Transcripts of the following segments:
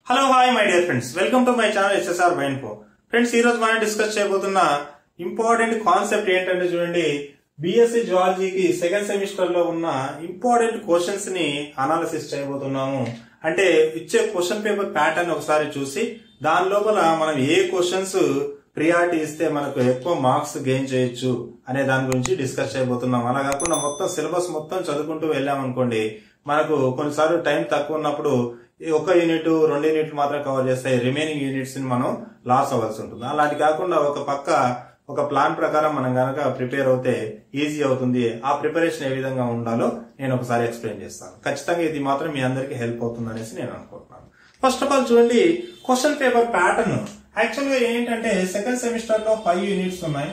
Hello hi my dear friends welcome to my channel SSR బైన్ఫో friends ఈ రోజు మనం డిస్కస్ చేయబోతున్న ఇంపార్టెంట్ కాన్సెప్ట్ ఏంటంటే చూడండి బిఎస్సి జువాలజీకి సెకండ్ సెమిస్టర్ లో ఉన్న ఇంపార్టెంట్ క్వశ్చన్స్ ని అనాలిసిస్ చేయబోతున్నాము అంటే ఇచ్చే క్వశ్చన్ పేపర్ ప్యాటర్న్ ఒకసారి చూసి దాని లోపల మనం ఏ క్వశ్చన్స్ ప్రియారిటీ ఇస్తే మనకు ఎక్కువ మార్క్స్ గెయిన్ చేయొచ్చు అనే దాని గురించి డిస్కస్ చేయబోతున్నాం అలా కాకుండా మొత్తం సిలబస్ మొత్తం చదువుకుంటూ వెళ్ళామనుకోండి మనకు కొన్నిసార్లు టైం తక్కువ ఉన్నప్పుడు ఈ ఒక యూనిట్ రెండు యూనిట్లు మాత్రం కవర్ చేస్తాయి రిమైనింగ్ యూనిట్స్ ని మనం లాస్ అవ్వాల్సి ఉంటుంది అలాంటి కాకుండా ఒక పక్క ఒక ప్లాన్ ప్రకారం మనం గనక ప్రిపేర్ అవుతే ఈజీ అవుతుంది ఆ ప్రిపరేషన్ ఏ విధంగా ఉండాలో నేను ఒకసారి ఎక్స్ప్లెయిన్ చేస్తాను ఖచ్చితంగా ఇది మాత్రం మీ అందరికీ హెల్ప్ అవుతుంది అనేసి నేను అనుకుంటున్నాను ఫస్ట్ ఆఫ్ ఆల్ చూడండి క్వశ్చన్ పేపర్ ప్యాటర్న్ యాక్చువల్ గా ఏంటంటే సెకండ్ సెమిస్టర్ లో ఫైవ్ యూనిట్స్ ఉన్నాయి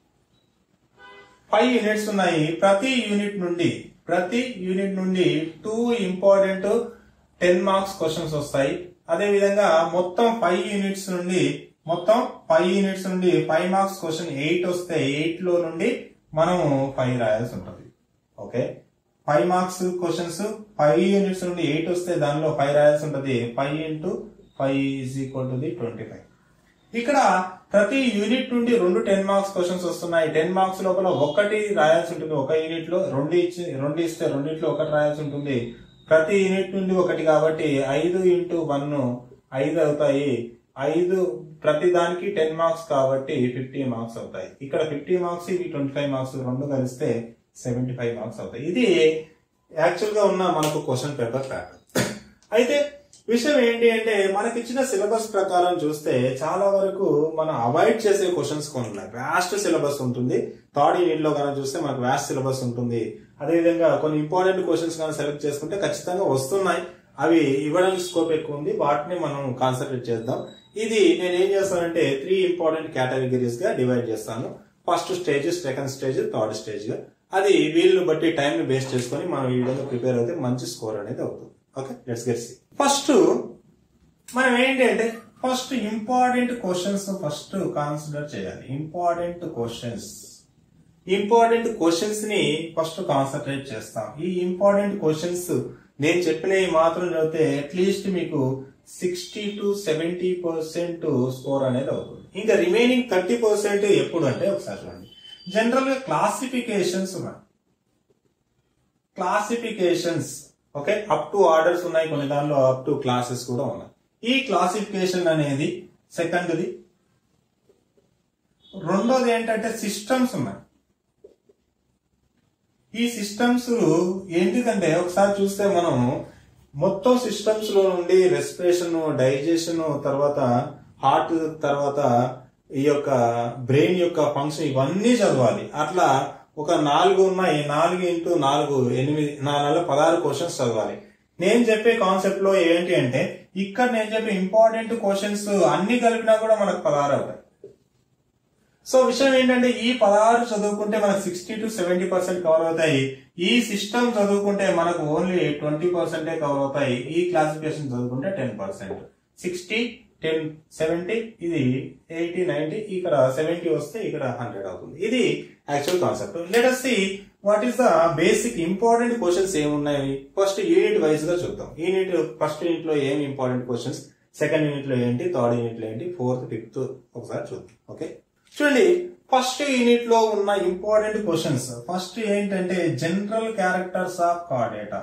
ఫైవ్ యూనిట్స్ ఉన్నాయి ప్రతి యూనిట్ నుండి ప్రతి యూనిట్ నుండి two important ten marks questions వస్తాయి అదే విధంగా మొత్తం ఫైవ్ యూనిట్స్ నుండి మొత్తం ఫైవ్ యూనిట్స్ నుండి ఫైవ్ మార్క్స్ క్వశ్చన్ ఎయిట్ వస్తే ఎయిట్ లో నుండి మనము ఫైవ్ రాయాల్సి ఉంటుంది okay five marks questions five units నుండి ఎయిట్ వస్తే దానిలో ఫైవ్ రాయాల్సి ఉంటుంది five into five is equal to the twenty five ఇక్కడ ప్రతి యూనిట్ నుండి రెండు టెన్ మార్క్స్ క్వశ్చన్స్ వస్తున్నాయి టెన్ మార్క్స్ లోపల ఒకటి రాయాల్సి ఉంటుంది ఒక యూనిట్ లో రెండు ఇచ్చి రెండు ఇస్తే రెండిట్లో ఒకటి రాయాల్సి ఉంటుంది ప్రతి యూనిట్ నుండి ఒకటి కాబట్టి ఐదు ఇంటూ వన్ ఐదు అవుతాయి ఐదు ప్రతి దానికి టెన్ మార్క్స్ కాబట్టి ఫిఫ్టీ మార్క్స్ అవుతాయి ఇక్కడ ఫిఫ్టీ మార్క్స్ ఇవి ట్వంటీ ఫైవ్ మార్క్స్ రెండు కలిస్తే సెవెంటీ ఫైవ్ మార్క్స్ అవుతాయి ఇది యాక్చువల్ గా ఉన్న మనకు క్వశ్చన్ పేపర్ ప్యాటర్న్ అయితే విషయం ఏంటి అంటే మనకి ఇచ్చిన సిలబస్ ప్రకారం చూస్తే చాలా వరకు మనం అవాయిడ్ చేసే క్వశ్చన్స్ కొన్ని ఉన్నాయి వ్యాస్ట్ సిలబస్ ఉంటుంది థర్డ్ యూనిట్ లో కనుక చూస్తే మనకు వ్యాస్ట్ సిలబస్ ఉంటుంది అదేవిధంగా కొన్ని ఇంపార్టెంట్ క్వశ్చన్స్ కానీ సెలెక్ట్ చేసుకుంటే ఖచ్చితంగా వస్తున్నాయి అవి ఇవ్వడానికి స్కోప్ ఎక్కువ ఉంది వాటిని మనం కాన్సన్ట్రేట్ చేద్దాం ఇది నేను ఏం చేస్తానంటే త్రీ ఇంపార్టెంట్ కేటగిరీస్ గా డివైడ్ చేస్తాను first stage second stage third stage గా అది వీళ్ళని బట్టి టైం ని బేస్ చేసుకొని మనం ఈ విధంగా ప్రిపేర్ అయితే మంచి స్కోర్ అనేది అవుతుంది okay let's get see first మనం ఏంటి అంటే first important questions first consider చేయాలి ఇంపార్టెంట్ క్వశ్చన్స్ ఇంపార్టెంట్ క్వశ్చన్స్ ని ఫస్ట్ కాన్సన్ట్రేట్ చేస్తాం ఈ ఇంపార్టెంట్ క్వశ్చన్స్ నేను చెప్పినవి మాత్రం చదివితే అట్లీస్ట్ మీకు sixty to seventy percent score అనేది అవుతుంది ఇంకా రిమైనింగ్ థర్టీ పర్సెంట్ ఎప్పుడు అంటే ఒకసారి చూడండి జనరల్ గా క్లాసిఫికేషన్స్ ఉన్నాయి classifications okay up to orders ఉన్నాయి కొన్ని దానిలో అప్ టు క్లాసెస్ కూడా ఉన్నాయి ఈ క్లాసిఫికేషన్ అనేది సెకండ్ది రెండోది ఏంటంటే సిస్టమ్స్ ఉన్నాయి ఈ సిస్టమ్స్ ఎందుకంటే ఒకసారి చూస్తే మనం మొత్తం సిస్టమ్స్ లో నుండి రెస్పిరేషన్ డైజెషన్ తర్వాత హార్ట్ తర్వాత ఈ యొక్క బ్రెయిన్ యొక్క ఫంక్షన్ ఇవన్నీ చదవాలి అట్లా ఒక నాలుగు ఉన్నాయి నాలుగు ఇంటూ నాలుగు ఎనిమిది నాలుగు పదహారు క్వశ్చన్స్ చదవాలి నేను చెప్పే కాన్సెప్ట్ లో ఏంటి అంటే ఇక్కడ నేను చెప్పే ఇంపార్టెంట్ క్వశ్చన్స్ అన్ని కలిపినా కూడా మనకు పదహారు అవుతాయి సో విషయం ఏంటంటే ఈ పదహారు చదువుకుంటే మనకు sixty to seventy percent cover అవుతాయి ఈ సిస్టమ్ చదువుకుంటే మనకు ఓన్లీ ట్వంటీ పర్సెంటే కవర్ అవుతాయి ఈ క్లాసిఫికేషన్ చదువుకుంటే ten percent sixty ten seventy ఇది ఎయిటీ నైన్టీ ఇక్కడ సెవెంటీ వస్తే ఇక్కడ హండ్రెడ్ అవుతుంది ఇది actual concept let us see what is the basic important questions ఏమున్నాయి ఫస్ట్ యూనిట్ వైజ్ గా చూద్దాం యూనిట్ ఫస్ట్ యూనిట్ లో ఏమి ఇంపార్టెంట్ క్వశ్చన్స్ సెకండ్ యూనిట్ లో ఏంటి థర్డ్ యూనిట్ లో ఏంటి ఫోర్త్ ఫిఫ్త్ ఒకసారి చూద్దాం ఓకే చూడండి ఫస్ట్ యూనిట్ లో ఉన్న ఇంపార్టెంట్ క్వశ్చన్స్ ఫస్ట్ ఏంటంటే general characters of Chordata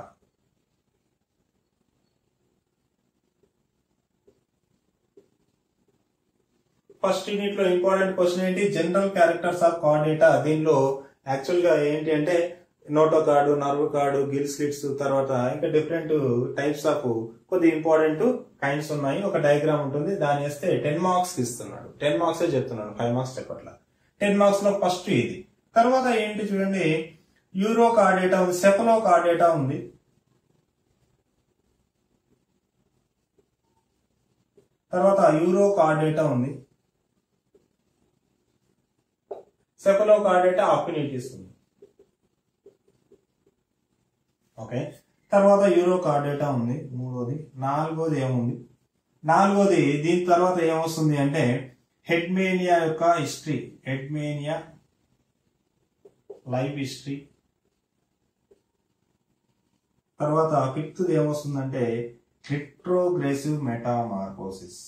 first unit లో ఇంపార్టెంట్ క్వశ్చన్ ఏంటి జనరల్ క్యారెక్టర్స్ ఆఫ్ కార్డేటా దీనిలో యాక్చువల్ గా ఏంటి అంటే notochord nerve cord gill slits తర్వాత ఇంకా డిఫరెంట్ టైప్స్ ఆఫ్ కొద్ది ఇంపార్టెంట్ కైండ్స్ ఉన్నాయి ఒక డయాగ్రామ్ ఉంటుంది దాని వేస్తే టెన్ మార్క్స్ ఇస్తున్నాడు టెన్ మార్క్స్ చెప్తున్నాడు ఫైవ్ మార్క్స్ చెప్పట్లా టెన్ మార్క్స్ లో ఫస్ట్ ఇది తర్వాత ఏంటి చూడండి యూరో కార్డేటా ఉంది సెఫలో కార్డేటా ఉంది తర్వాత యూరో కార్డేటా ఉంది సెఫలో కార్డేటా అఫినిటీస్ ఉంది ఓకే తర్వాత యూరో కార్డేటా ఉంది మూడోది నాలుగోది ఏముంది నాలుగోది దీని తర్వాత ఏమొస్తుంది అంటే హెడ్మేనియా యొక్క హిస్టరీ హెడ్మేనియా లైఫ్ హిస్టరీ తర్వాత ఫిఫ్త్ ఏమొస్తుందంటే రిట్రోగ్రెసివ్ మెటామార్కోసిస్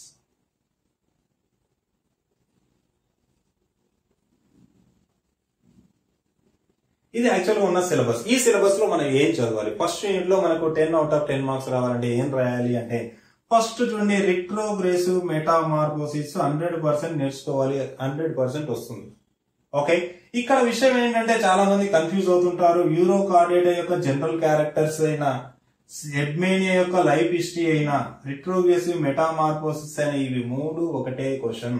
ఇది యాక్చువల్గా ఉన్న సిలబస్ ఈ సిలబస్ లో మనం ఏం చదవాలి ఫస్ట్ యూనిట్ లో మనకు ten out of ten marks రావాలంటే ఏం రాయాలి అంటే ఫస్ట్ చూడండి రిట్రోగ్రెసివ్ మెటామార్కోసిస్ హండ్రెడ్ పర్సెంట్ నేర్చుకోవాలి హండ్రెడ్ పర్సెంట్ వస్తుంది ఓకే ఇక్కడ విషయం ఏంటంటే చాలా మంది కన్ఫ్యూజ్ అవుతుంటారు యూరో కార్డేటా యొక్క జనరల్ క్యారెక్టర్స్ అయిన ఎడ్మేనియా యొక్క లైఫ్ హిస్టరీ అయిన రిట్రోగ్రెసివ్ మెటామార్కోసిస్ అయిన ఇవి మూడు ఒకటే క్వశ్చన్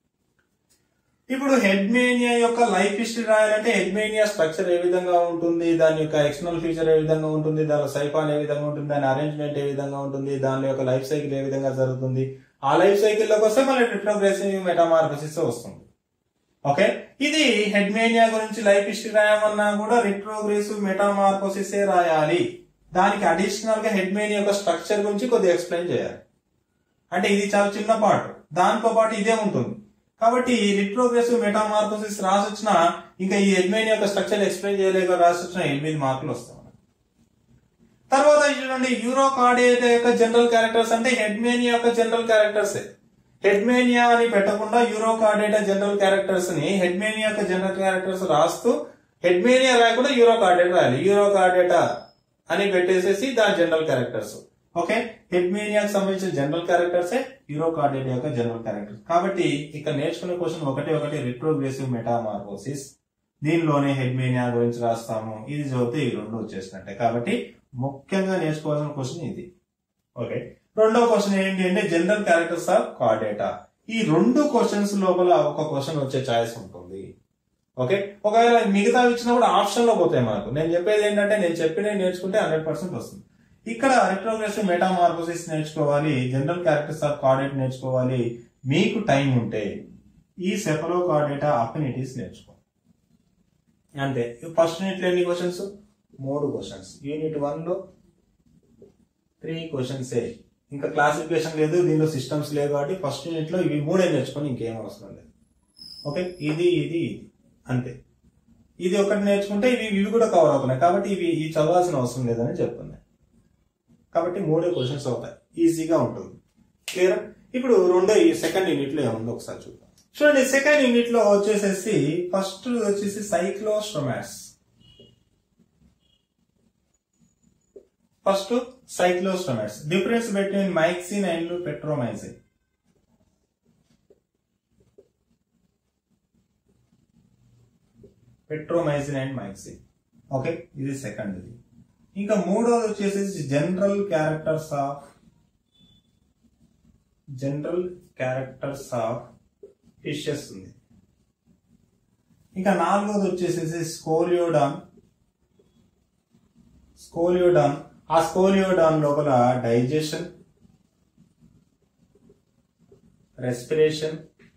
ఇప్పుడు హెడ్మేనియా యొక్క లైఫ్ హిస్టరీ రాయాలంటే హెడ్మేనియా స్ట్రక్చర్ ఏ విధంగా ఉంటుంది దాని యొక్క ఎక్స్టర్నల్ ఫీచర్ ఏ విధంగా ఉంటుంది దాని సైఫాన్ ఏ విధంగా ఉంటుంది దాని అరేంజ్మెంట్ ఏ విధంగా ఉంటుంది దాని యొక్క లైఫ్ సైకిల్ ఏ విధంగా జరుగుతుంది ఆ లైఫ్ సైకిల్ లోకి వస్తే మళ్ళీ రిట్రోగ్రెసివ్ మెటామార్కోసిస్ వస్తుంది ఓకే ఇది హెడ్మేనియా గురించి లైఫ్ హిస్టరీ రాయమన్నా కూడా రిట్రోగ్రెసివ్ మెటామార్కోసిస్ రాయాలి దానికి అడిషనల్ గా హెడ్మేనియా యొక్క స్ట్రక్చర్ గురించి కొద్దిగా ఎక్స్ప్లెయిన్ చేయాలి అంటే ఇది చాలా చిన్న పార్ట్ దాంతో పాటు ఇదే ఉంటుంది కాబట్టి రిట్రోగ్రెసివ్ మెటామార్కోసిస్ రాసొచ్చిన ఇంకా ఈ హెడ్మేనియా యొక్క స్ట్రక్చర్ ఎక్స్ప్లెయిన్ చేయలేక రాసొచ్చిన ఎనిమిది మార్కులు వస్తాయి మనకు. తర్వాత ఇది చూడండి యూరో కార్డియేట్ యొక్క జనరల్ క్యారెక్టర్స్ అంటే హెడ్మేనియా యొక్క జనరల్ క్యారెక్టర్స్ హెడ్మేనియా అని పెట్టకుండా యూరో కార్డేటా జనరల్ క్యారెక్టర్స్ ని హెడ్మేనియా యొక్క జనరల్ క్యారెక్టర్స్ రాస్తూ హెడ్మేనియా రాయకుండా యూరో కార్డేటా రాయాలి యూరో కార్డేటా అని పెట్టేసేసి దాని జనరల్ క్యారెక్టర్స్ ఓకే హెడ్మేనియాకి సంబంధించిన జనరల్ క్యారెక్టర్సే యూరో కార్డేటా యొక్క జనరల్ క్యారెక్టర్స్ కాబట్టి ఇక్కడ నేర్చుకునే క్వశ్చన్ ఒకటి ఒకటి రిట్రోగ్రెసివ్ మెటామార్కోసిస్ దీనిలోనే హెడ్మేనియా గురించి రాస్తాము ఇది చదివితే ఈ రెండు వచ్చేసినట్టే కాబట్టి ముఖ్యంగా నేర్చుకోవాల్సిన క్వశ్చన్ ఇది ఓకే రెండో క్వశ్చన్ ఏంటి అంటే జనరల్ క్యారెక్టర్స్ ఆఫ్ కార్డేటా ఈ రెండు క్వశ్చన్స్ లోపల ఒక క్వశ్చన్ వచ్చే ఛాయిస్ ఉంటుంది ఓకే ఒకవేళ మిగతా ఇచ్చినప్పుడు ఆప్షన్ లో పోతాయి మనకు నేను చెప్పేది ఏంటంటే నేను చెప్పినవి నేర్చుకుంటే హండ్రెడ్ పర్సెంట్ వస్తుంది ఇక్కడ రిట్రోగ్రెసివ్ మెటామార్కోసిస్ నేర్చుకోవాలి జనరల్ క్యారెక్టర్స్ ఆఫ్ కార్డేట్ నేర్చుకోవాలి మీకు టైం ఉంటే ఈ సెఫలో కార్డేటా అఫినిటీస్ నేర్చుకోవాలి అంతే ఫస్ట్ యూనిట్ లో ఎన్ని క్వశ్చన్స్ మూడు క్వశ్చన్స్ యూనిట్ వన్ లో త్రీ క్వశ్చన్స్ ఇంకా క్లాసిఫికేషన్ లేదు దీనిలో సిస్టమ్స్ లేవు కాబట్టి ఫస్ట్ యూనిట్ లో ఇవి మూడే నేర్చుకొని ఇంకేం అవసరం లేదు ఓకే ఇది ఇది ఇది అంతే ఇది ఒకటి నేర్చుకుంటే ఇవి ఇవి కూడా కవర్ అవుతున్నాయి కాబట్టి ఇవి ఇవి చదవాల్సిన అవసరం లేదని చెప్తున్నాయి కాబట్టి మూడే క్వశ్చన్స్ అవుతాయి ఈజీగా ఉంటుంది క్లియర్ ఇప్పుడు రెండో ఈ సెకండ్ యూనిట్ లో ఏముందో ఒకసారి చూద్దాం చూడండి సెకండ్ యూనిట్ లో వచ్చేసేసి ఫస్ట్ వచ్చేసి cyclostomata first cyclostomata difference between Myxine and Petromyzon Petromyzon and Myxine okay ఇది సెకండ్ ఇది ఇంకా మూడోది వచ్చేసి general characters of general characters of fishes ఉంది ఇంకా నాలుగోది వచ్చేసేసి స్కోలియోడాన్ స్కోలియోడాన్ ఆ స్కోలియోడాన్ లోపల డైజెషన్ రెస్పిరేషన్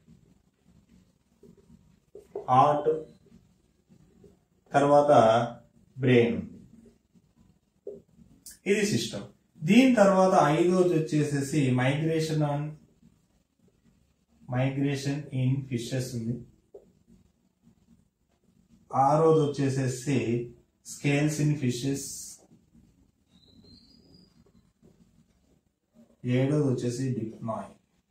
హార్ట్ తర్వాత బ్రెయిన్ ఇది సిస్టమ్ దీని తర్వాత ఐదోది వచ్చేసేసి migration on migration in fishes ఉంది ఆరోది వచ్చేసేసి స్కేల్స్ ఇన్ ఫిషెస్ ఏడోది వచ్చేసి డిప్నాయ్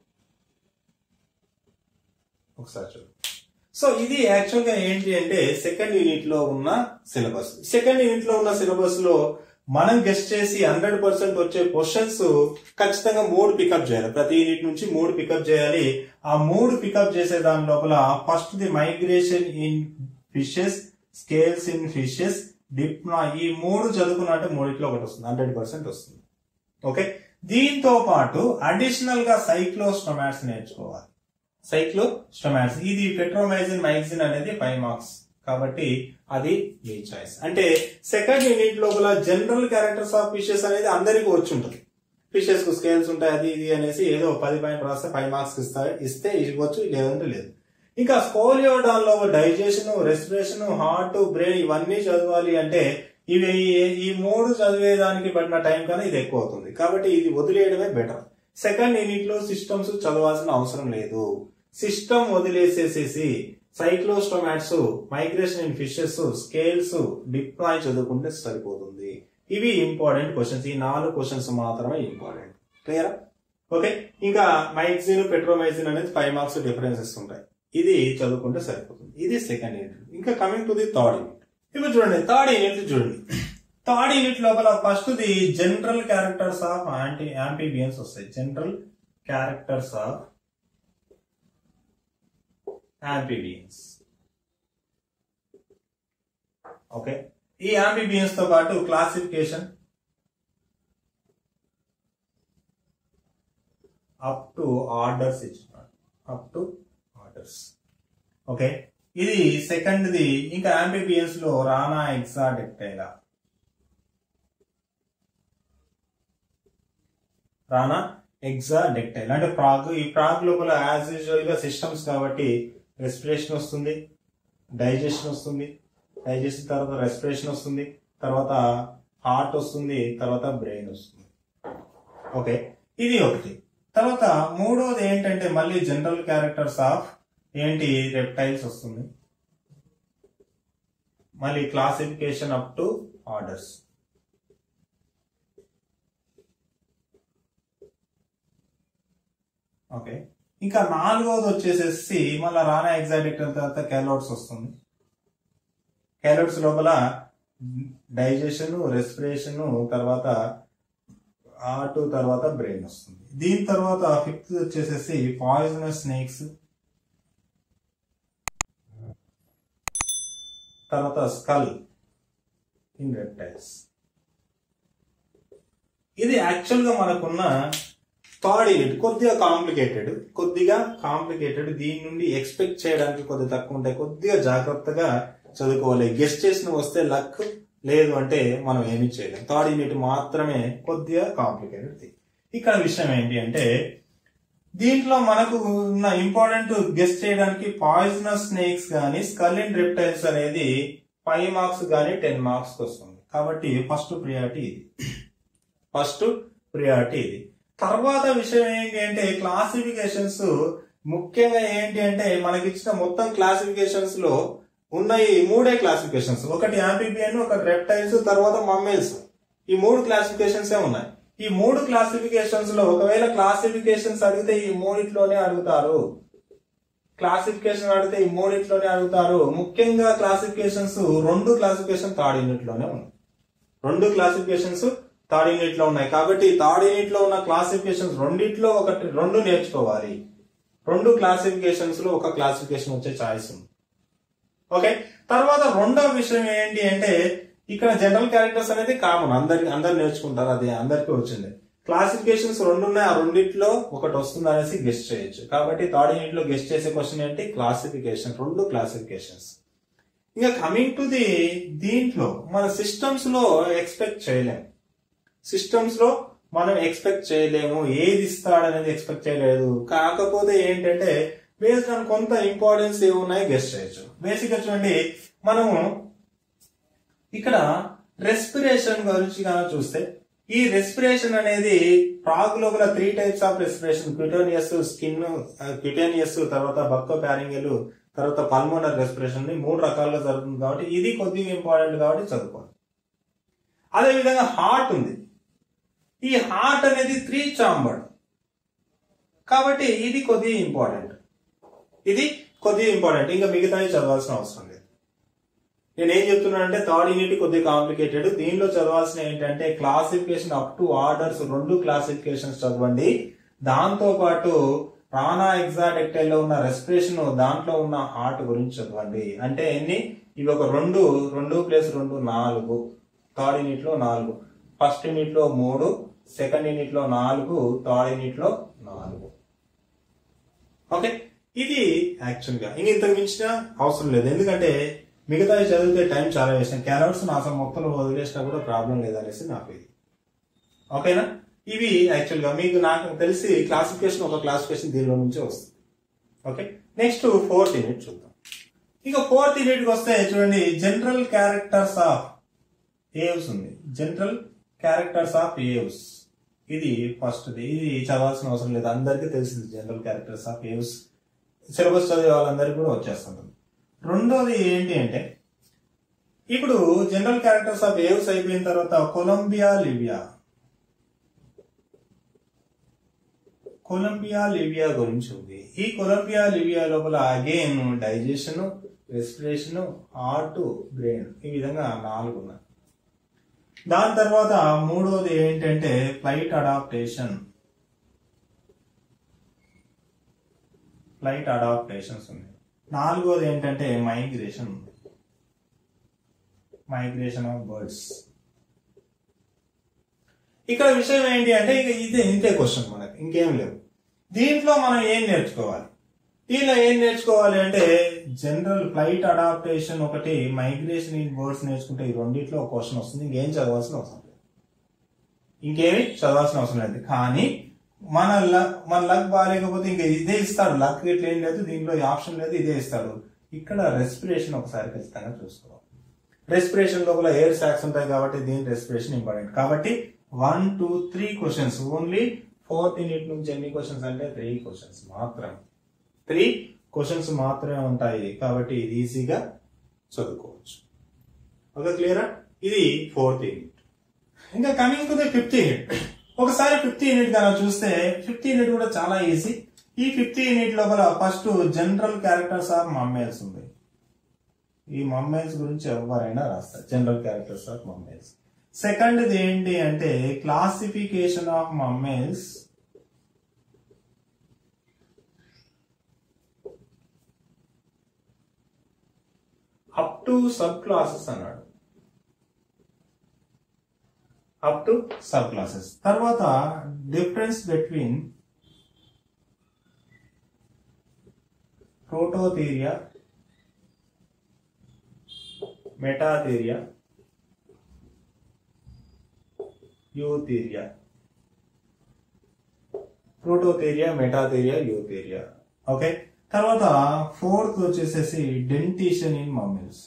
ఒకసారి చూడు సో ఇది యాక్చువల్ గా ఏంటి అంటే సెకండ్ యూనిట్ లో ఉన్న సిలబస్ సెకండ్ యూనిట్ లో ఉన్న సిలబస్ లో మనం గెస్ట్ చేసి హండ్రెడ్ పర్సెంట్ వచ్చే క్వశ్చన్స్ ఖచ్చితంగా మూడు పికప్ చేయాలి ప్రతి యూనిట్ నుంచి మూడు పికప్ చేయాలి ఆ మూడు పికప్ చేసే దాని లోపల first the migration in fishes scales in fishes Dipnoi ఈ మూడు చదువుకున్నట్టు మూడిట్లో ఒకటి వస్తుంది హండ్రెడ్ పర్సెంట్ వస్తుంది ఓకే దీంతో పాటు అడిషనల్ గా సైక్లోస్టొమాట్స్ నేర్చుకోవాలి సైక్లో స్టొమాట్స్ ఇది పెట్రోమైజిన్ మైజిన్ అనేది ఫైవ్ మార్క్స్ కాబట్టి అది మీ చాయిస్ అంటే సెకండ్ యూనిట్ లోపల జనరల్ క్యారెక్టర్స్ ఆఫ్ ఫిషెస్ అనేది అందరికీ వచ్చి ఉంటుంది ఫిషెస్ కు స్కేల్స్ ఉంటాయి అది ఇది అనేసి ఏదో పది పాయింట్ రాస్తే ఫైవ్ మార్క్స్ ఇస్తారు ఇస్తే ఇవ్వచ్చు లేదంటే లేదు ఇంకా స్కోలియోడాన్ లో డైజెషన్ రెస్పిరేషన్ హార్ట్ బ్రెయిన్ ఇవన్నీ చదవాలి అంటే ఇవి ఈ- ఈ మూడు చదివేదానికి పడిన టైం కన్నా ఇది ఎక్కువ అవుతుంది కాబట్టి ఇది వదిలేయడమే బెటర్ సెకండ్ యూనిట్ లో సిస్టమ్స్ చదవాల్సిన అవసరం లేదు సిస్టమ్ వదిలేసేసేసి cyclostomata migration in fishes scales Dipnoi చదువుకుంటే సరిపోతుంది ఇవి ఇంపార్టెంట్ క్వశ్చన్స్ ఈ నాలుగు క్వశ్చన్స్ మాత్రమే ఇంపార్టెంట్ క్లియరా ఓకే ఇంకా మైక్సిన్ పెట్రోమైజిన్ అనేది ఫైవ్ మార్క్స్ డిఫరెన్సెస్ ఉంటాయి ఇది చదువుకుంటే సరిపోతుంది ఇది సెకండ్ యూనిట్ ఇంకా coming to the third unit ఇప్పుడు చూడండి థర్డ్ యూనిట్ చూడండి థర్డ్ యూనిట్ లోపల first the general characters of anti amphibians వస్తాయి general characters of amphibians okay ఈ యాంపీబియన్స్ తో పాటు క్లాసిఫికేషన్ అప్ టు ఆర్డర్స్ ఇచ్చినాడు అప్ టు ఆర్డర్స్ ఓకే ఇది సెకండ్ ది ఇంకా యాంబిబియన్స్ లో రానా ఎక్సా డెక్టైలా రానా ఎగ్జా డెక్టైల్ అంటే ప్రాగ్ ఈ ప్రాగ్ లోపల యాజ్ యూజువల్ గా సిస్టమ్స్ కాబట్టి రెస్పిరేషన్ వస్తుంది డైజెషన్ వస్తుంది డైజెషన్ తర్వాత రెస్పిరేషన్ వస్తుంది తర్వాత హార్ట్ వస్తుంది తర్వాత బ్రెయిన్ వస్తుంది ఓకే ఇది ఒకటి తర్వాత మూడోది ఏంటంటే మళ్ళీ జనరల్ క్యారెక్టర్స్ ఆఫ్ ఏంటి రెప్టైల్స్ వస్తుంది మళ్ళీ classification up to orders okay ఇంకా నాలుగోది వచ్చేసేసి మళ్ళీ రానా ఎగ్జాడిక్టర్ తర్వాత క్యాలోట్స్ వస్తుంది క్యాలోట్స్ లోపల డైజెషన్ రెస్పిరేషన్ తర్వాత హార్ట్ తర్వాత బ్రెయిన్ వస్తుంది దీని తర్వాత ఫిఫ్త్ వచ్చేసేసి పాయిజనస్ స్నేక్స్ తర్వాత స్కల్ ఇన్ రెప్టైల్స్ ఇది యాక్చువల్ గా మనకున్న థర్డ్ యూనిట్ కొద్దిగా కాంప్లికేటెడ్ కొద్దిగా కాంప్లికేటెడ్ దీని నుండి ఎక్స్పెక్ట్ చేయడానికి కొద్దిగా తక్కువ ఉంటాయి కొద్దిగా జాగ్రత్తగా చదువుకోవాలి గెస్ట్ చేసిన వస్తే లక్ లేదు అంటే మనం ఏమి చేయలేం థర్డ్ యూనిట్ మాత్రమే కొద్దిగా కాంప్లికేటెడ్ ఇక్కడ విషయం ఏంటి అంటే దీంట్లో మనకు ఉన్న ఇంపార్టెంట్ గెస్ట్ చేయడానికి పాయిజనస్ స్నేక్స్ కానీ స్కల్ అండ్ రెప్టైల్స్ అనేది ఫైవ్ మార్క్స్ కానీ టెన్ మార్క్స్ వస్తుంది కాబట్టి ఫస్ట్ ప్రియారిటీ ఇది ఫస్ట్ ప్రియారిటీ ఇది తర్వాత విషయం ఏంటి అంటే క్లాసిఫికేషన్స్ ముఖ్యంగా ఏంటి అంటే మనకి ఇచ్చిన మొత్తం క్లాసిఫికేషన్స్ లో ఉన్నాయి మూడే క్లాసిఫికేషన్స్ ఒకటి యాంఫిబియన్ ఒకటి రెప్టైల్స్ తర్వాత మమ్మీల్స్ ఈ మూడు క్లాసిఫికేషన్స్ ఉన్నాయి ఈ మూడు క్లాసిఫికేషన్స్ లో ఒకవేళ క్లాసిఫికేషన్స్ అడిగితే ఈ మూడిట్లోనే అడుగుతారు క్లాసిఫికేషన్ అడిగితే ఈ మూడిట్లోనే అడుగుతారు ముఖ్యంగా క్లాసిఫికేషన్స్ రెండు క్లాసిఫికేషన్ థర్డ్ యూనిట్ లోనే ఉన్నాయి రెండు క్లాసిఫికేషన్స్ థర్డ్ యూనిట్ లో ఉన్నాయి కాబట్టి థర్డ్ యూనిట్ లో ఉన్న క్లాసిఫికేషన్స్ రెండిట్లో ఒకటి రెండు నేర్చుకోవాలి రెండు క్లాసిఫికేషన్స్ లో ఒక క్లాసిఫికేషన్ వచ్చే ఛాయిస్ ఉంది ఓకే తర్వాత రెండవ విషయం ఏంటి అంటే ఇక్కడ జనరల్ క్యారెక్టర్స్ అనేది కామన్ అందరికి అందరు నేర్చుకుంటారు అది అందరికీ వచ్చింది క్లాసిఫికేషన్స్ రెండు ఉన్నాయి ఆ రెండిట్లో ఒకటి వస్తుంది అనేసి గెస్ట్ చేయొచ్చు కాబట్టి థర్డ్ యూనిట్ లో గెస్ట్ చేసే క్వశ్చన్ ఏంటి క్లాసిఫికేషన్ రెండు క్లాసిఫికేషన్స్ ఇంకా కమింగ్ టు ది దీంట్లో మన సిస్టమ్స్ లో ఎక్స్పెక్ట్ చేయలేము సిస్టమ్స్ లో మనం ఎక్స్పెక్ట్ చేయలేము ఏది ఇస్తాడనేది ఎక్స్పెక్ట్ చేయలేదు కాకపోతే ఏంటంటే బేస్డ్ ఆన్ కొంత ఇంపార్టెన్స్ ఏమి ఉన్నాయి గెస్ట్ చేయొచ్చు బేసిక్ గా చూడండి మనము ఇక్కడ రెస్పిరేషన్ గురించి కనుక చూస్తే ఈ రెస్పిరేషన్ అనేది ప్రాగ్ లోపల three types of respiration cutaneous skin cutaneous తర్వాత బక్కో ప్యారింగల్ తర్వాత పల్మోనర్ రెస్పిరేషన్ మూడు రకాలుగా జరుగుతుంది కాబట్టి ఇది కొద్దిగా ఇంపార్టెంట్ కాబట్టి చదువుకోండి అదే విధంగా హార్ట్ ఉంది ఈ హార్ట్ అనేది త్రీ చాంబర్డ్ కాబట్టి ఇది కొద్దిగా ఇంపార్టెంట్ ఇది కొద్దిగా ఇంపార్టెంట్ ఇంకా మిగతావి చదవాల్సిన అవసరం లేదు నేను ఏం చెప్తున్నానంటే థర్డ్ యూనిట్ కొద్దిగా కాంప్లికేటెడ్ దీనిలో చదవాల్సిన ఏంటంటే క్లాసిఫికేషన్ అప్ టు ఆర్డర్స్ రెండు క్లాసిఫికేషన్స్ చదవండి దాంతో పాటు రానా ఎగ్జాడెక్టైల్ లో ఉన్న రెస్పిరేషన్ దాంట్లో ఉన్న హార్ట్ గురించి చదవండి అంటే ఎన్ని ఇవి ఒక రెండు రెండు ప్లస్ రెండు నాలుగు థర్డ్ యూనిట్ లో నాలుగు ఫస్ట్ యూనిట్ లో మూడు సెకండ్ యూనిట్ లో నాలుగు థర్డ్ యూనిట్ లో నాలుగు ఓకే ఇది యాక్చువల్ గా ఇంక ఇంతకు మించిన అవసరం లేదు ఎందుకంటే మిగతా చదివితే టైం చాలా వేసాం క్యారెట్స్ నా అసలు మొత్తంలో వదిలేసినా కూడా ప్రాబ్లం లేదనేసి నాకు ఇది ఓకేనా ఇవి యాక్చువల్ గా మీకు నాకు తెలిసి క్లాసిఫికేషన్ ఒక క్లాసిఫికేషన్ దీనిలో నుంచే వస్తుంది ఓకే నెక్స్ట్ ఫోర్త్ యూనిట్ చూద్దాం ఇక ఫోర్త్ యూనిట్ వస్తే చూడండి జనరల్ క్యారెక్టర్స్ ఆఫ్ ఏవ్స్ ఉంది జనరల్ క్యారెక్టర్స్ ఆఫ్ ఏవ్స్ ఇది ఫస్ట్ ఇది చదవాల్సిన అవసరం లేదు అందరికీ తెలిసింది general characters of Aves syllabus చదివే వాళ్ళందరికీ కూడా వచ్చేస్తుంది రెండోది ఏంటి అంటే ఇప్పుడు జనరల్ క్యారెక్టర్స్ ఆఫ్ ఏవ్స్ అయిపోయిన తర్వాత కొలంబియా లిబియా కొలంబియా లివియా గురించి ఉంది ఈ కొలంబియా లివియా లోపల again digestion respiration heart brain ఈ విధంగా నాలుగు ఉన్నాయి దాని తర్వాత మూడోది ఏంటంటే ఫ్లైట్ అడాప్టేషన్ ఫ్లైట్ అడాప్టేషన్స్ ఉన్నాయి నాలుగోది ఏంటంటే మైగ్రేషన్ ఉంది మైగ్రేషన్ ఆఫ్ బర్డ్స్ ఇక్కడ విషయం ఏంటి అంటే ఇక ఇదే ఇంతే క్వశ్చన్ మనకి ఇంకేం లేవు దీంట్లో మనం ఏం నేర్చుకోవాలి దీనిలో ఏం నేర్చుకోవాలి అంటే జనరల్ ఫ్లైట్ అడాప్టేషన్ ఒకటి మైగ్రేషన్ ఇన్ బర్డ్స్ నేర్చుకుంటే ఈ రెండిట్లో ఒక క్వశ్చన్ వస్తుంది ఇంకేం చదవాల్సిన అవసరం లేదు ఇంకేమి చదవాల్సిన అవసరం లేదు కానీ మన లక్ మన లక్ బాగాలేకపోతే ఇంకా ఇదే ఇస్తాడు లక్ ఇట్లా ఏం లేదు దీంట్లో ఆప్షన్ లేదు ఇదే ఇస్తాడు ఇక్కడ రెస్పిరేషన్ ఒకసారి ఖచ్చితంగా చూసుకోవాలి రెస్పిరేషన్ లోపల ఎయిర్ సాక్స్ ఉంటాయి కాబట్టి దీని రెస్పిరేషన్ ఇంపార్టెంట్ కాబట్టి one two three questions only fourth unit నుంచి ఎన్ని క్వశ్చన్స్ అంటే త్రీ క్వశ్చన్స్ మాత్రమే త్రీ క్వశ్చన్స్ మాత్రమే ఉంటాయి కాబట్టి ఇది ఈజీగా చదువుకోవచ్చు ఓకే క్లియరా ఇది ఫోర్త్ యూనిట్ ఇంకా coming to the fifth unit ఒకసారి ఫిఫ్త్ యూనిట్ కనుక చూస్తే ఫిఫ్త్ యూనిట్ కూడా చాలా ఈజీ ఈ ఫిఫ్త్ యూనిట్ లోపల first general characters of mammals ఉంది ఈ మమ్మేల్స్ గురించి ఎవరైనా రాస్తారు general characters of mammals second ఏంటి అంటే classification of mammals up to subclasses అన్నాడు అప్ టు సబ్ క్లాసెస్ తర్వాత difference between Prototheria Metatheria Eutheria Prototheria Metatheria Eutheria okay తర్వాత ఫోర్త్ వచ్చేసేసి dentition in mammals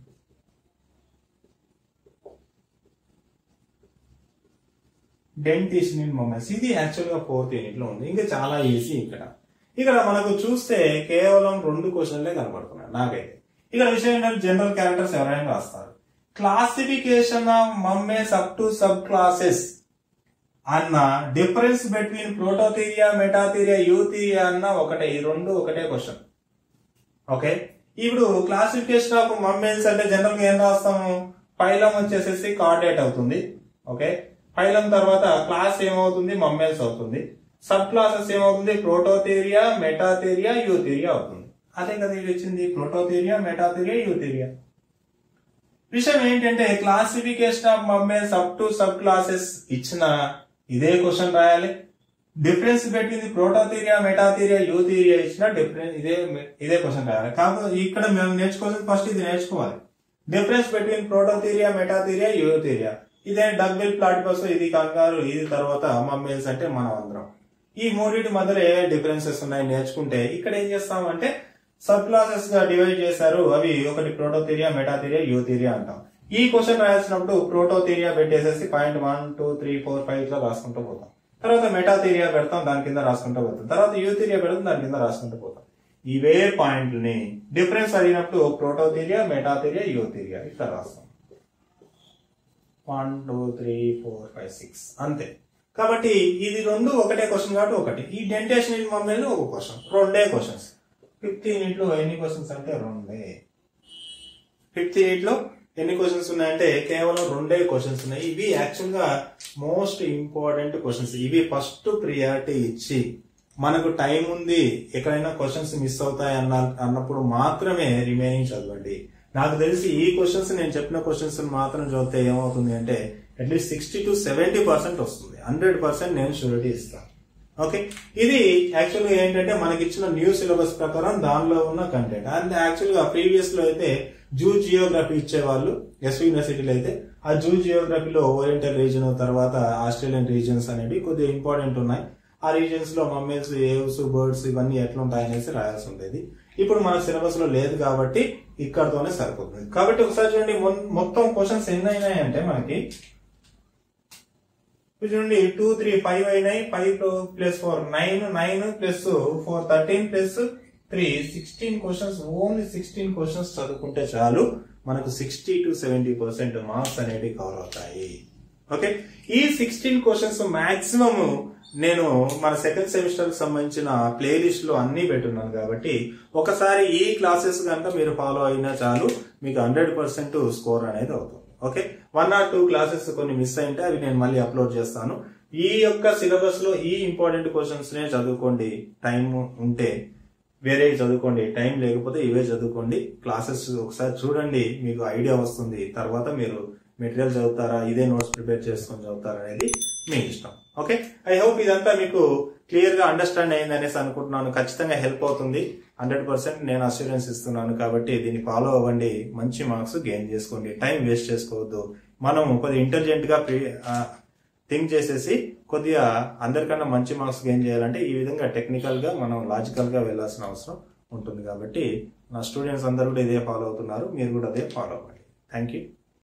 dentition in mammals ఇది actual గా fourth unit లో ఉంది ఇంకా చాలా ఈజీ ఇక్కడ ఇక్కడ మనకు చూస్తే కేవలం రెండు క్వశ్చన్లే కనబడుతున్నాయి నాకైతే ఇక్కడ విషయం ఏంటంటే జనరల్ క్యారెక్టర్స్ ఎవరైనా రాస్తారు classification of mammals up to subclasses అన్న difference between Prototheria Metatheria Eutheria అన్న ఒకటే ఈ రెండు ఒకటే క్వశ్చన్ ఓకే ఇప్పుడు క్లాసిఫికేషన్ ఆఫ్ మమ్మేల్స్ అంటే జనరల్ గా ఏం రాస్తాము పైలం వచ్చేసేసి కార్డేట్ అవుతుంది ఓకే పైలం తర్వాత క్లాస్ ఏమవుతుంది మమ్మేల్స్ అవుతుంది సబ్ క్లాసెస్ ఏమవుతుంది ప్రోటోథీరియా మెటాథీరియా యూథీరియా అవుతుంది అదే కదా ఇది వచ్చింది ప్రోటోథీరియా మెటాథీరియా యూథీరియా విషయం ఏంటంటే classification of mammals up to subclasses ఇచ్చిన ఇదే క్వశ్చన్ రాయాలి difference between the Prototheria Metatheria Eutheria ఇచ్చిన డిఫరెన్స్ ఇదే ఇదే క్వశ్చన్ రాయాలి కాకపోతే ఇక్కడ మేము నేర్చుకోవాల్సింది ఫస్ట్ ఇది నేర్చుకోవాలి difference between Prototheria Metatheria Eutheria ఇదే డగ్బిల్ ప్లాటిపస్ ఇది కంగారు ఇది తర్వాత మమ్మేల్స్ అంటే మనం అందరం ఈ మూడింటి మధ్యలో ఏ డిఫరెన్సెస్ ఉన్నాయి నేర్చుకుంటే ఇక్కడ ఏం చేస్తామంటే సబ్ క్లాసెస్ గా డివైడ్ చేశారు అవి ఒకటి ప్రోటోథీరియా మెటాథీరియా యూథీరియా అంటాం ఈ క్వశ్చన్ రాయాల్సినప్పుడు ప్రోటోథీరియా పెట్టేసేసి point one two three four five ఇట్లా రాసుకుంటూ పోతాం తర్వాత మెటాథీరియా పెడతాం దాని కింద రాసుకుంటూ పోతాం తర్వాత యూథీరియా పెడతాం దాని కింద రాసుకుంటూ పోతాం ఇవే పాయింట్లని డిఫరెన్స్ అడిగినప్పుడు ప్రోటోథీరియా మెటాథీరియా యూథీరియా ఇట్లా రాస్తాం one two three four five six అంతే కాబట్టి ఇది రెండు ఒకటే క్వశ్చన్ కాబట్టి ఒకటి ఈ డెంటేషన్ ఇన్ మమ్మల్ని ఒక క్వశ్చన్ రెండే క్వశ్చన్స్ ఫిఫ్త్ యూనిట్ లో ఎన్ని క్వశ్చన్స్ అంటే రెండే ఫిఫ్త్ యూనిట్ లో ఎన్ని క్వశ్చన్స్ ఉన్నాయంటే కేవలం రెండే క్వశ్చన్స్ ఉన్నాయి ఇవి యాక్చువల్ గా మోస్ట్ ఇంపార్టెంట్ క్వశ్చన్స్ ఇవి ఫస్ట్ ప్రియారిటీ ఇచ్చి మనకు టైం ఉంది ఎక్కడైనా క్వశ్చన్స్ మిస్ అవుతాయి అన్న అన్నప్పుడు మాత్రమే రిమైనింగ్ చదవండి నాకు తెలిసి ఈ క్వశ్చన్స్ నేను చెప్పిన క్వశ్చన్స్ మాత్రం చదివితే ఏమవుతుంది అంటే at least sixty to seventy percent వస్తుంది హండ్రెడ్ పర్సెంట్ నేను షూరిటీ ఇస్తాను ఓకే ఇది యాక్చువల్ గా ఏంటంటే మనకి ఇచ్చిన న్యూ సిలబస్ ప్రకారం దానిలో ఉన్న కంటెంట్ అండ్ యాక్చువల్ గా ప్రీవియస్ లో అయితే జూ జియోగ్రఫీ ఇచ్చేవాళ్ళు ఎస్వి యూనివర్సిటీలో అయితే ఆ జూ జియోగ్రఫీలో ఓరియంటల్ రీజన్ తర్వాత ఆస్ట్రేలియన్ రీజన్స్ అనేవి కొద్దిగా ఇంపార్టెంట్ ఉన్నాయి ఆ రీజన్స్ లో మమ్మీల్స్ ఏవ్స్ బర్డ్స్ ఇవన్నీ ఎట్లా ఉంటాయి అనేసి రాయాల్సి ఉండేది ఇప్పుడు మన సిలబస్ లో లేదు కాబట్టి ఇక్కడతోనే సరిపోతుంది కాబట్టి ఒకసారి చూడండి మొన్- మొత్తం క్వశ్చన్స్ ఎన్ని అయినాయంటే మనకి ఇప్పుడు చూడండి టూ త్రీ ఫైవ్ అయినాయి five plus four nine nine plus four thirteen plus three sixteen questions only sixteen questions చదువుకుంటే చాలు మనకు sixty to seventy percent marks అనేవి కవర్ అవుతాయి ఓకే ఈ సిక్స్టీన్ క్వశ్చన్స్ మాక్సిమం నేను మన సెకండ్ సెమిస్టర్ కి సంబంధించిన ప్లేలిస్ట్ లో అన్ని పెట్టున్నాను కాబట్టి ఒకసారి ఈ క్లాసెస్ కనుక మీరు ఫాలో అయినా చాలు మీకు హండ్రెడ్ పర్సెంట్ స్కోర్ అనేది అవుతుంది okay one or two classes కొన్ని మిస్ అయింటే అవి నేను మళ్ళీ అప్లోడ్ చేస్తాను ఈ యొక్క సిలబస్ లో ఈ ఇంపార్టెంట్ క్వశ్చన్స్ నే చదువుకోండి టైం ఉంటే వేరే చదువుకోండి టైం లేకపోతే ఇవే చదువుకోండి క్లాసెస్ ఒకసారి చూడండి మీకు ఐడియా వస్తుంది తర్వాత మీరు మెటీరియల్ చదువుతారా ఇదే నోట్స్ ప్రిపేర్ చేసుకొని చదువుతారా అనేది మీ ఇష్టం ఓకే ఐ హోప్ ఇదంతా మీకు క్లియర్ గా అండర్స్టాండ్ అయింది అనేసి అనుకుంటున్నాను ఖచ్చితంగా హెల్ప్ అవుతుంది హండ్రెడ్ పర్సెంట్ నేను అస్యూరెన్స్ ఇస్తున్నాను కాబట్టి దీన్ని ఫాలో అవ్వండి మంచి మార్క్స్ గెయిన్ చేసుకోండి టైం వేస్ట్ చేసుకోవద్దు మనం కొద్దిగా ఇంటెలిజెంట్ గా థింక్ చేసేసి కొద్దిగా అందరికన్నా మంచి మార్క్స్ గెయిన్ చేయాలంటే ఈ విధంగా టెక్నికల్ గా మనం లాజికల్ గా వెళ్ళాల్సిన అవసరం ఉంటుంది కాబట్టి నా స్టూడెంట్స్ అందరూ కూడా ఇదే ఫాలో అవుతున్నారు మీరు కూడా అదే ఫాలో అవ్వండి థ్యాంక్ యూ